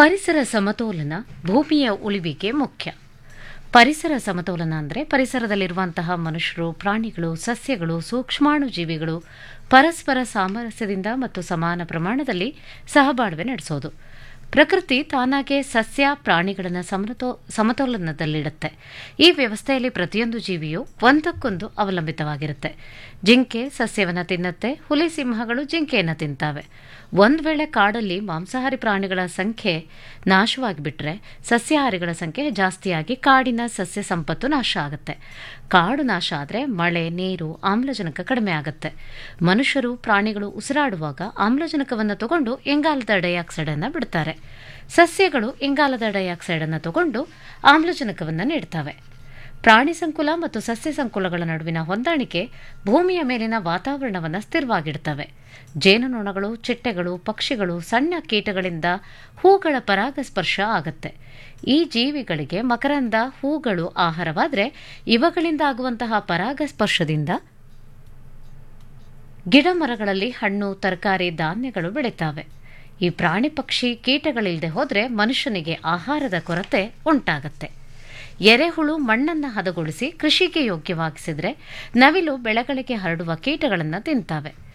ಪರಿಸರ ಸಮತೋಲನ ಭೂಮಿಯ ಉಳಿವಿಗೆ ಮುಖ್ಯ ಪರಿಸರ ಸಮತೋಲನ ಅಂದರೆ ಪರಿಸರದಲ್ಲಿರುವಂತಹ ಮನುಷ್ಯರು ಪ್ರಾಣಿಗಳು ಸಸ್ಯಗಳು ಸೂಕ್ಷ್ಮಾಣು ಜೀವಿಗಳು ಪರಸ್ಪರ ಸಾಮರಸ್ಯದಿಂದ ಮತ್ತು ಸಮಾನ ಪ್ರಮಾಣದಲ್ಲಿ ಸಹಬಾಳ್ವೆ ನಡೆಸೋದು ಪ್ರಕೃತಿ ತಾನಾಗೆ ಸಸ್ಯ ಪ್ರಾಣಿಗಳನ್ನು ಸಮತೋ ಸಮತೋಲನದಲ್ಲಿಡುತ್ತೆ ಈ ವ್ಯವಸ್ಥೆಯಲ್ಲಿ ಪ್ರತಿಯೊಂದು ಜೀವಿಯು ಒಂದಕ್ಕೊಂದು ಅವಲಂಬಿತವಾಗಿರುತ್ತೆ ಜಿಂಕೆ ಸಸ್ಯವನ್ನು ತಿನ್ನುತ್ತೆ ಹುಲಿ ಸಿಂಹಗಳು ಜಿಂಕೆಯನ್ನು ತಿಂತಾವೆ ಒಂದು ವೇಳೆ ಕಾಡಲ್ಲಿ ಮಾಂಸಾಹಾರಿ ಪ್ರಾಣಿಗಳ ಸಂಖ್ಯೆ ನಾಶವಾಗಿಬಿಟ್ರೆ ಸಸ್ಯಾಹಾರಿಗಳ ಸಂಖ್ಯೆ ಜಾಸ್ತಿಯಾಗಿ ಕಾಡಿನ ಸಸ್ಯ ಸಂಪತ್ತು ನಾಶ ಆಗುತ್ತೆ ಕಾಡು ನಾಶ ಆದರೆ ಮಳೆ ನೀರು ಆಮ್ಲಜನಕ ಕಡಿಮೆ ಆಗುತ್ತೆ ಮನುಷ್ಯರು ಪ್ರಾಣಿಗಳು ಉಸಿರಾಡುವಾಗ ಆಮ್ಲಜನಕವನ್ನು ತಗೊಂಡು ಇಂಗಾಲದ ಡೈಆಕ್ಸೈಡ್ ಅನ್ನು ಬಿಡ್ತಾರೆ ಸಸ್ಯಗಳು ಇಂಗಾಲದ ಡೈಆಕ್ಸೈಡ್ ಅನ್ನು ತಗೊಂಡು ಆಮ್ಲಜನಕವನ್ನು ನೀಡ್ತವೆ ಪ್ರಾಣಿ ಸಂಕುಲ ಮತ್ತು ಸಸ್ಯ ಸಂಕುಲಗಳ ನಡುವಿನ ಹೊಂದಾಣಿಕೆ ಭೂಮಿಯ ಮೇಲಿನ ವಾತಾವರಣವನ್ನು ಸ್ಥಿರವಾಗಿಡ್ತವೆ ಜೇನುನೊಣಗಳು ಚಿಟ್ಟೆಗಳು ಪಕ್ಷಿಗಳು ಸಣ್ಣ ಕೀಟಗಳಿಂದ ಹೂಗಳ ಪರಾಗಸ್ಪರ್ಶ ಆಗತ್ತೆ ಈ ಜೀವಿಗಳಿಗೆ ಮಕರಂದ ಹೂಗಳು ಆಹಾರವಾದರೆ ಇವುಗಳಿಂದ ಆಗುವಂತಹ ಪರಾಗಸ್ಪರ್ಶದಿಂದ ಗಿಡ ಮರಗಳಲ್ಲಿ ಹಣ್ಣು ತರಕಾರಿ ಧಾನ್ಯಗಳು ಬೆಳೀತಾವೆ ಈ ಪ್ರಾಣಿ ಪಕ್ಷಿ ಕೀಟಗಳಿಲ್ಲದೆ ಹೋದರೆ ಮನುಷ್ಯನಿಗೆ ಆಹಾರದ ಕೊರತೆ ಉಂಟಾಗತ್ತೆ ಎರೆಹುಳು ಮಣ್ಣನ್ನು ಹದಗೊಳಿಸಿ ಕೃಷಿಗೆ ಯೋಗ್ಯವಾಗಿಸಿದ್ರೆ ನವಿಲು ಬೆಳೆಗಳಿಗೆ ಹರಡುವ ಕೀಟಗಳನ್ನು ತಿಂತಾವೆ